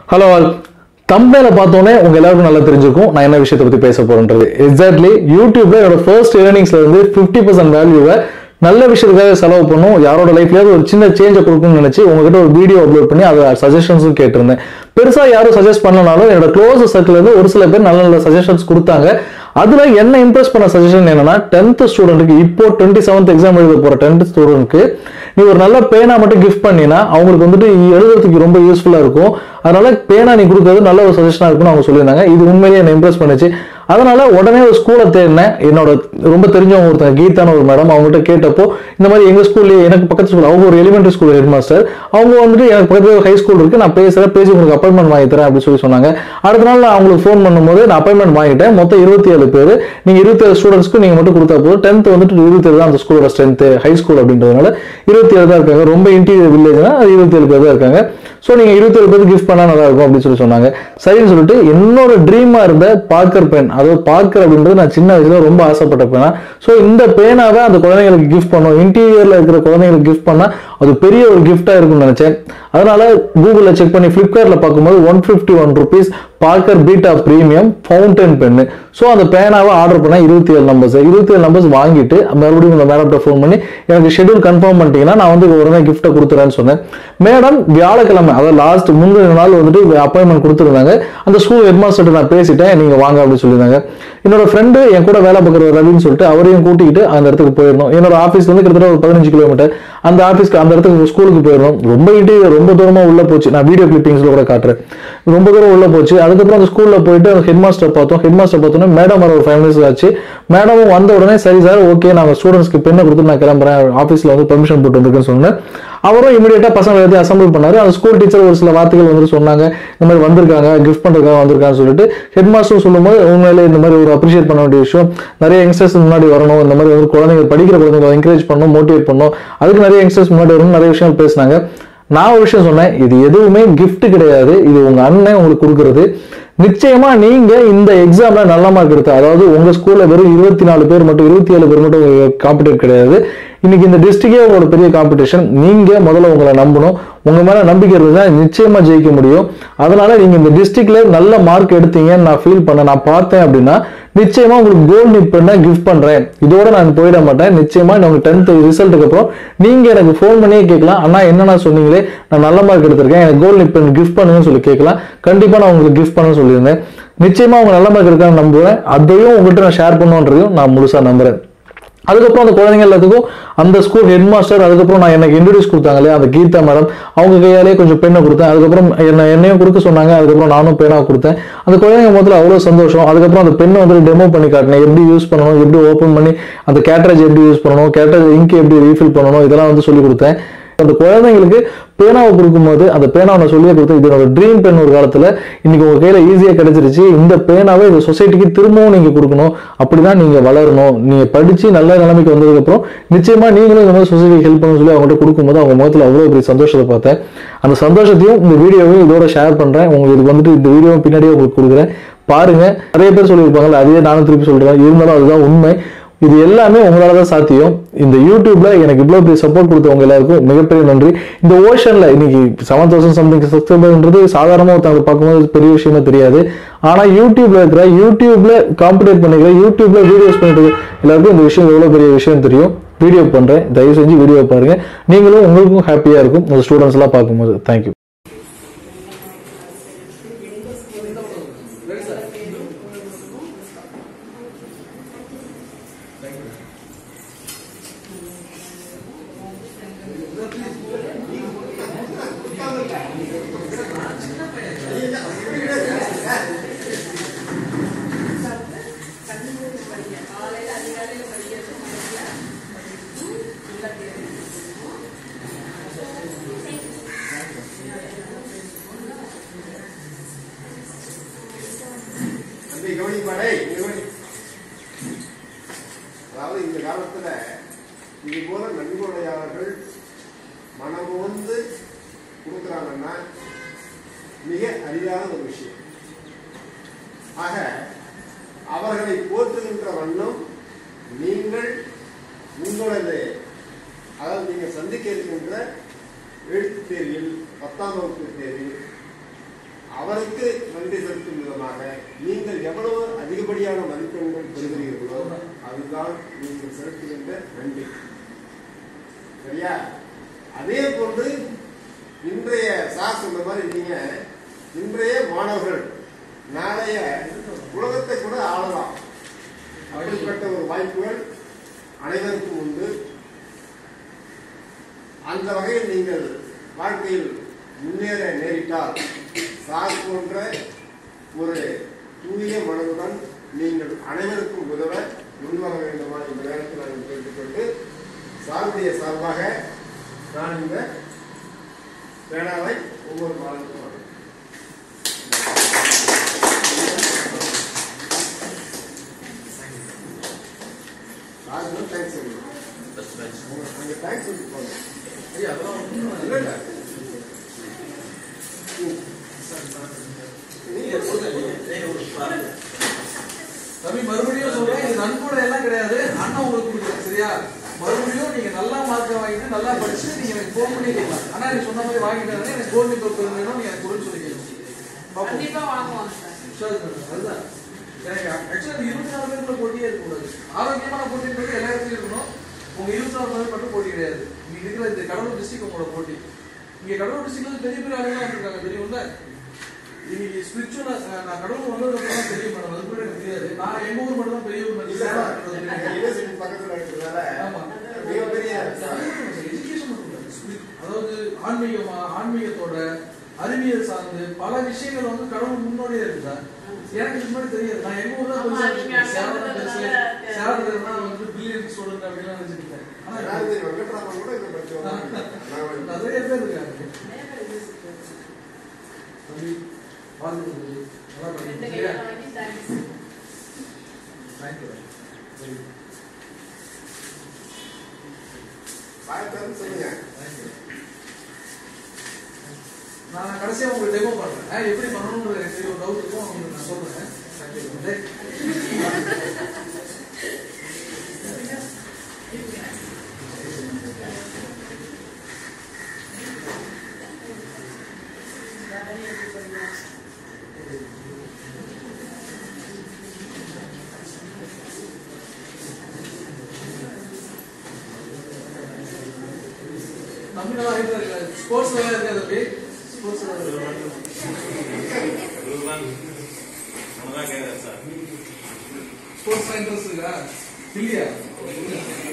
Hello all தம்பேல பார்த்தோன்னே உங்க எல்லாருக்கும் நல்லா தெரிஞ்சிருக்கும் நான் என்ன விஷயத்தை பத்தி பேச போறேன்றது எக்ஸாக்ட்லி யூடியூப்ல என்னோட ஃபர்ஸ்ட் ஏர்னிங்ஸ்ல இருந்து ஃபிஃப்டி பர்சன்ட் வேல்யூவை நல்ல விஷயத்துக்காக செலவு பண்ணும் யாரோட லைஃப்லயாவது ஒரு சின்ன சேஞ்சை கொடுக்கணும்னு நினைச்சு உங்ககிட்ட ஒரு வீடியோ அப்லோட் பண்ணி அதை சஜஷன்ஸும் கேட்டிருந்தேன் பெருசா யாரும் சஜஸ்ட் பண்ணனாலும் என்னோட க்ளோஸ் சர்க்கிள் இருந்து ஒரு சில பேர் நல்ல நல்ல சஜஷன்ஸ் கொடுத்தாங்க அதுல என்ன இம்ப்ரெஸ் பண்ண சஜஷன் என்னன்னா டென்த் ஸ்டூடெண்ட்டுக்கு இப்போ டுவெண்ட்டி செவன்த் எக்ஸாம் எழுத போற டென்த் ஸ்டூடெண்ட்க்கு நீ ஒரு நல்ல பேனா மட்டும் கிஃப்ட் பண்ணினா அவங்களுக்கு வந்துட்டு எழுதுறதுக்கு ரொம்ப யூஸ்ஃபுல்லா இருக்கும் அதனால பேனா நீ கொடுக்கறது நல்ல ஒரு சஜஷனா இருக்கும்னு அவங்க சொல்லியிருந்தாங்க இது உண்மையிலேயே என்ன இம்ப்ரெஸ் பண்ணுச்சு அதனால உடனே ஒரு ஸ்கூலை தேடினேன் என்னோட ரொம்ப தெரிஞ்சவங்க ஒருத்தங்க கீதான ஒரு மேடம் அவங்ககிட்ட கேட்டப்போ இந்த மாதிரி எங்க ஸ்கூல்ல எனக்கு பக்கத்து ஸ்கூல் அவங்க ஒரு எலிமெண்டரி ஸ்கூல் ஹெட் மாஸ்டர் அவங்க வந்துட்டு எனக்கு பக்கத்துல ஹை ஸ்கூல் இருக்கு நான் பேசுறேன் பேசி உங்களுக்கு அப்பாயின்மெண்ட் வாங்கி தரேன் அப்படின்னு சொல்லி சொன்னாங்க அடுத்த நாள் நான் அவங்களுக்கு ஃபோன் பண்ணும்போது நான் அப்பாயின்மெண்ட் வாங்கிட்டேன் மொத்தம் இருபத்தி ஏழு பேர் நீங்க இருபத்தி ஏழு ஸ்டூடெண்ட்ஸ்க்கு நீங்க மட்டும் கொடுத்தா போதும் டென்த் வந்துட்டு இருபத்தி ஏழு தான் அந்த ஸ்கூலோட ஸ்ட்ரென்த் ஹை ஸ்கூல் அப்படின்றதுனால இருபத்தி ஏழு தான் இருக்காங்க ரொம்ப இன்டீரியர் வில்லேஜ்னா அது இருபத்தி ஏழு பேர் தான் இருக்காங்க ஸோ நீங்க இருபத்தி ஏழு பேருக்கு கிஃப்ட் பண்ணா நல்லா இருக்கும் அப்படின்னு சொல்லி சொன்னாங்க சரின்னு சொல்லிட்டு என்னோட ட்ரீமா இருந்த பார்க்கர் பென் அதாவது பார்க்கர் அப்படின்றது நான் சின்ன வயசுல ரொம்ப ஆசைப்பட்ட பேனா ஸோ இந்த பேனாவை அந்த குழந்தைங்களுக்கு கிஃப்ட் பண்ணும் இன்டீரியர்ல இருக்கிற குழந்தைங்களுக்கு கிஃப்ட் பண்ணா அது பெரிய ஒரு கிஃப்டா இருக்கும்னு நினைச்சேன் அதனால கூகுள்ல செக் பண்ணி பிளிப்கார்ட்ல பார்க்கும்போது one fifty one rupees Parker beta premium fountain pen so அந்த பேனாவை ஆர்டர் பண்ண இருபத்தி ஏழு நம்பர்ஸ் இருபத்தி ஏழு நம்பர்ஸ் வாங்கிட்டு மறுபடியும் இந்த மேடம்கிட்ட ஃபோன் பண்ணி எனக்கு ஷெட்யூல் கன்ஃபார்ம் பண்ணிட்டீங்கன்னா நான் வந்து உடனே கிஃப்ட்டை கொடுத்துறேன்னு சொன்னேன் மேடம் வியாழக்கிழமை அதாவது லாஸ்ட் முந்தின நாள் வந்துட்டு அப்பாயின்மெண்ட் கொடுத்துருந்தாங்க அந்த ஸ்கூல் ஹெட்மாஸ்டர் நான் பேசிட்டேன் நீங்க வாங்க அப்படின்னு சொல்லியிருந்தாங்க என்னோட ஃப்ரெண்டு என் கூட வேலை பார்க்குற ரவின்னு சொல்லிட்டு அவரையும் கூட்டிக்கிட்டு அந்த இடத்துக்கு போயிடணும் என்னோட ஆஃபீஸ் வந்து கிட்டத்தட்ட ஒரு பதினஞ்சு கிலோமீட்டர் அந்த ஆஃபீஸ்க்கு அந்த இடத்துக்கு ஸ்கூலுக்கு போயிடணும் ரொம்ப இட்டு ரொம்ப தூரமா உள்ள போச்சு நான் வீடியோ கிளிப்பிங்ஸ்ல கூட காட்டுறேன் ரொம்ப தூரம் உள்ள போச்சு அதுக்கப்புறம் அந்த ஸ்கூல்ல போயிட்டு அந்த ஹெட் மாஸ்டர் பார்த்தோம் ஹெட் மாஸ்டர் பார்த்தோன்னா மேடம் வர ஒரு ஃபைவ் மினிட்ஸ் ஆச்சு மேடமும் வந்த உடனே சரி சார் ஓகே நான் ஸ்டூடெண்ட்ஸ்க்கு பெண்ணை கொடுத்து நான் கிளம்புறேன் ஆஃபீஸ்ல வந்து பெர்மிஷன் போட்டு வந்திருக்கேன்னு சொன்னேன் அவரும் இமீடியட்டா பசங்க எல்லாத்தையும் அசம்பிள் பண்ணாரு அந்த ஸ்கூல் டீச்சர் ஒரு சில வார்த்தைகள் வந்து சொன்னாங்க இந்த மாதிரி வந்திருக்காங்க கிஃப்ட் பண்றதுக்காக வந்திருக்காங்கன்னு சொல்லிட்டு ஹெட் மாஸ்டர் சொல்லும்போது உண்மையிலே இந்த மாதிரி ஒரு அப்ரிஷியேட் பண்ண வேண்டிய விஷயம் நிறைய யங்ஸ்டர்ஸ் முன்னாடி வரணும் இந்த மாதிரி வந்து குழந்தைங்க படிக்கிற குழந்தைங்களை என்கரேஜ் பண்ணணும் மோட்டிவேட் பண்ணணும் அதுக்கு நிறைய யங்ஸ்டர்ஸ் முன்னாடி வரணும் நிறைய விஷயம் பேசினாங்க நான் ஒரு விஷயம் சொன்னேன் இது எதுவுமே gift கிடையாது இது உங்க அண்ணன் உங்களுக்கு கொடுக்கறது நிச்சயமா நீங்க இந்த எக்ஸாம்ல நல்ல மார்க் எடுத்த அதாவது உங்க ஸ்கூல்ல வெறும் இருபத்தி நாலு பேர் மட்டும் இருபத்தி ஏழு பேர் மட்டும் காம்படிட் கிடையாது இன்னைக்கு இந்த டிஸ்ட்ரிக்டே உங்களோட பெரிய காம்படிஷன் நீங்க முதல்ல உங்களை நம்பணும் உங்க மேல நம்பிக்கை இருந்தா நிச்சயமா ஜெயிக்க முடியும் அதனால நீங்க இந்த டிஸ்ட்ரிக்ட்ல நல்ல மார்க் எடுத்தீங்கன்னு நான் ஃபீல் பண்ண நான் பார்த்தேன் அப்படின்னா நிச்சயமா உங்களுக்கு கோல்டு நிப் பண்ண கிஃப்ட் பண்றேன் இதோட நான் போயிட மாட்டேன் நிச்சயமா நான் டென்த் ரிசல்ட்டுக்கு அப்புறம் நீங்க எனக்கு ஃபோன் பண்ணியே கேட்கலாம் அண்ணா என்னண்ணா சொன்னீங்களே நான் நல்ல மார்க் எடுத்திருக்கேன் எனக்கு கோல்டு நிப் கிஃப்ட் பண்ணுங்கன்னு சொல்லி கேட்கலாம் கண்டிப்பா நான் உங்களுக்கு கிஃப்ட் பண்ண சொல்லியிருந்தேன் நிச்சயமா அவங்க நல்ல மார்க் இருக்கான்னு நம்புவேன் அதையும் உங்கள்கிட்ட நான் ஷேர் பண்ணுன்றதையும் நான் முழுசா நம்புறேன் அதுக்கப்புறம் அந்த குழந்தைங்க எல்லாத்துக்கும் அந்த ஸ்கூல் ஹெட் மாஸ்டர் அதுக்கப்புறம் நான் எனக்கு இன்ட்ரடியூஸ் கொடுத்தாங்க இல்லையா அந்த கீதா மேடம் அவங்க கையாலே கொஞ்சம் பெண்ணை கொடுத்தேன் அதுக்கப்புறம் என்ன என்னையும் கொடுக்க சொன்னாங்க அதுக்கப்புறம் நானும் பேனாக கொடுத்தேன் அந்த குழந்தைங்க முதல்ல அவ்வளோ சந்தோஷம் அதுக்கப்புறம் அந்த பெண்ணை வந்து டெமோ பண்ணி காட்டினேன் எப்படி யூஸ் பண்ணணும் எப்படி ஓப்பன் பண்ணி அந்த கேட்ரேஜ் எப்படி யூஸ் பண்ணணும் கேட்ரேஜ் இங்க் எப்படி ரீஃபில் பண்ணணும் இதெல்லாம் வந்து சொல்லி கொடுத்தேன் அந்த குழந்தைங்களுக்கு பேனாவை கொடுக்கும்போது அந்த பேனாவை நான் சொல்லியே கொடுத்தேன் இது என்னோட ட்ரீம் பென் ஒரு காலத்துல இன்னைக்கு உங்க கையில ஈஸியா கிடைச்சிருச்சு இந்த பேனாவை இந்த சொசைட்டிக்கு திரும்பவும் நீங்க கொடுக்கணும் அப்படிதான் நீங்க வளரணும் நீங்க படிச்சு நல்ல நிலைமைக்கு வந்ததுக்கு அப்புறம் நிச்சயமா நீங்களும் இந்த மாதிரி சொசைட்டிக்கு ஹெல்ப் பண்ணணும் சொல்லி அவங்கள்ட்ட கொடுக்கும்போது அவங்க முகத்துல அவ்வளவு பெரிய சந்தோஷத்தை பார்த்தேன் அந்த சந்தோஷத்தையும் இந்த வீடியோவையும் இதோட ஷேர் பண்றேன் உங்களுக்கு இதுக்கு வந்துட்டு இந்த வீடியோ பின்னாடியே உங்களுக்கு கொடுக்குறேன் பாருங்க நிறைய பேர் சொல்லியிருப்பாங்கல்ல அதையே நானும் திருப்பி சொல்றேன் இருந்தாலும் அதுதான் உண்மை இது எல்லாமே உங்களால தான் சாத்தியம் இந்த யூடியூப்ல எனக்கு இவ்வளவு பெரிய சப்போர்ட் கொடுத்தவங்க எல்லாருக்கும் மிகப்பெரிய நன்றி இந்த ஓஷன்ல இன்னைக்கு செவன் தௌசண்ட் சம்திங் சப்ஸ்கிரைபர்ன்றது சாதாரணமா ஒருத்தவங்க பார்க்கும்போது பெரிய விஷயமா தெரியாது ஆனா யூடியூப்ல இருக்கிற யூடியூப்ல காம்படேட் பண்ணிக்கிற யூடியூப்ல வீடியோஸ் பண்ணிட்டு எல்லாருக்கும் இந்த விஷயம் எவ்வளவு பெரிய விஷயம் தெரியும் வீடியோ பண்றேன் தயவு செஞ்சு வீடியோ பாருங்க நீங்களும் உங்களுக்கும் ஹாப்பியா இருக்கும் உங்க ஸ்டூடெண்ட்ஸ் எல்லாம் பார்க்கும்போது தேங்க்யூ தம்பி கவனிப்பாடே கவனி அதாவது இந்த காலத்துல இது போல நன்கொடையாளர்கள் மனமோந்து கொடுக்குறாங்கன்னா மிக அரிதான ஒரு விஷயம் ஆக அவர்களை போற்றுகின்ற வண்ணம் நீங்கள் உங்களது அதாவது நீங்க சந்திக்க இருக்கின்ற எழுத்து தேர்வில் பத்தாம் வகுப்பு தேர்வில் எவ்வளவு அதிகப்படியான மதிப்பெண்கள் பெறுகிறீர்களோ அதுதான் நீங்கள் செலுத்துகின்ற நன்றி சரியா அதே போன்று இன்றைய சார் சொன்ன மாதிரி நீங்க இன்றைய மாணவர்கள் நாளைய உலகத்தை கூட ஆளலாம் அப்படிப்பட்ட ஒரு வாய்ப்புகள் அனைவருக்கும் உண்டு அந்த வகையில் நீங்கள் வாழ்க்கையில் முன்னேற நேரிட்டால் சார் போன்ற ஒரு தூய மனதுடன் நீங்கள் அனைவருக்கும் உதவ முன்வர வேண்டுமா இந்த நேரத்தில் நான் கேட்டுக்கொண்டு சாருடைய சார்பாக நான் இந்த பேனாவை ஒவ்வொரு மாதத்துக்கும் வாங்குவேன். சாருக்கு தேங்க்ஸ் சொல்லுங்க அங்கே தேங்க்ஸ் சொல்லி போங்க இல்லை இல்லை தம்பி மறுபடியும் சொல்றேன் இது நன்கொடை எல்லாம் கிடையாது அண்ணன் உங்களுக்கு கொடுக்குறேன் சரியா மறுபடியும் நீங்க நல்லா மார்க் வாங்கிட்டு நல்லா படிச்சு நீங்க எனக்கு ஃபோன் பண்ணி கேட்கலாம் அண்ணா நீ சொன்ன மாதிரி வாங்கிட்டாரு எனக்கு கோல்டு பேப்பர் வேணும் நீங்க எனக்கு கொடுன்னு சொல்லி கேட்கலாம் பாப்போம் கண்டிப்பா வாங்குவாங்க சார் சரி மேடம், அதுதான் எனக்கு ஆக்சுவலா இருபத்தி நாலு பேருக்குள்ள போட்டியே இருக்கக்கூடாது ஆரோக்கியமான போட்டின்றது எல்லா இடத்துலயும் இருக்கணும் உங்க இருபத்தி நாலு பேர் மட்டும் போட்டி கிடையாது இங்க இருக்கிற இந்த கடலூர் டிஸ்ட்ரிக்ட் உங்களோட போட்டி இங்க கடலூர் டிஸ்ட்ரிக்ட்ல பெரிய பெரிய ஆளுங்க இருக்காங்க தெரியும்ல இன்னைக்கு ஸ்பிரிச்சுவல் நான் கடலூர் வந்ததுக்கு அப்புறம் தான் தெரியும் மேடம் அது கூட எனக்கு தெரியாது நான் எங்க ஊர் மட்டும் தான் பெரிய ஊர் இல்லை சேலம் சார் இருக்கிறது தெரியும். யூனிவர்சிட்டி பக்கத்தில் இருக்கிறதால ஆமா மிகப்பெரிய Education மட்டும் இல்ல. Spirit. அதாவது ஆன்மீகமா ஆன்மீகத்தோட அறிவியல் சார்ந்து பல விஷயங்கள் வந்து கடவுள் முன்னோடியே இருக்கு சார் எனக்கு இதுக்கு முன்னாடி தெரியாது நான் எங்க ஊர்ல ஆமா, பெருசா நீங்க அங்க சேலம் வந்ததுனால பெருசு தெரியாது. சேலத்துலன்னா வந்து பில்லியன் ஸ்டூடெண்ட் அப்படிலாம் நினைச்சிருக்கேன் ஆனா அதாவது வெங்கட்ராமன் கூட இதை படிச்சு வந்தாங்க. நான் நிறைய பேர் இருக்காங்க நிறைய பேர் இது இருக்கு. தம்பி வாழ்த்துக்கள் நல்லா ரெண்டு படிங்க கையில சரியா வாங்கி thanks. தேங்க்யூ சரி சாயத்தரன்னு சொல்லுங்க தேங்க்யூ நான் கடைசியா உங்களுக்கு டெமோ பண்றேன் ஆ, எப்படி பண்ணணும்னு எனக்கு தெரியும் டவுட் இருக்கும் உங்களுக்கு நான் சொல்றேன் Right. தம்பி நல்லா ஹைட்டா இருக்காரு ஸ்போர்ட்ஸ் நல்லா இருக்கா தம்பி ஸ்போர்ட்ஸ் ஸ்போர்ட்ஸ் இன்ட்ரெஸ்ட் இருக்கா இல்லையா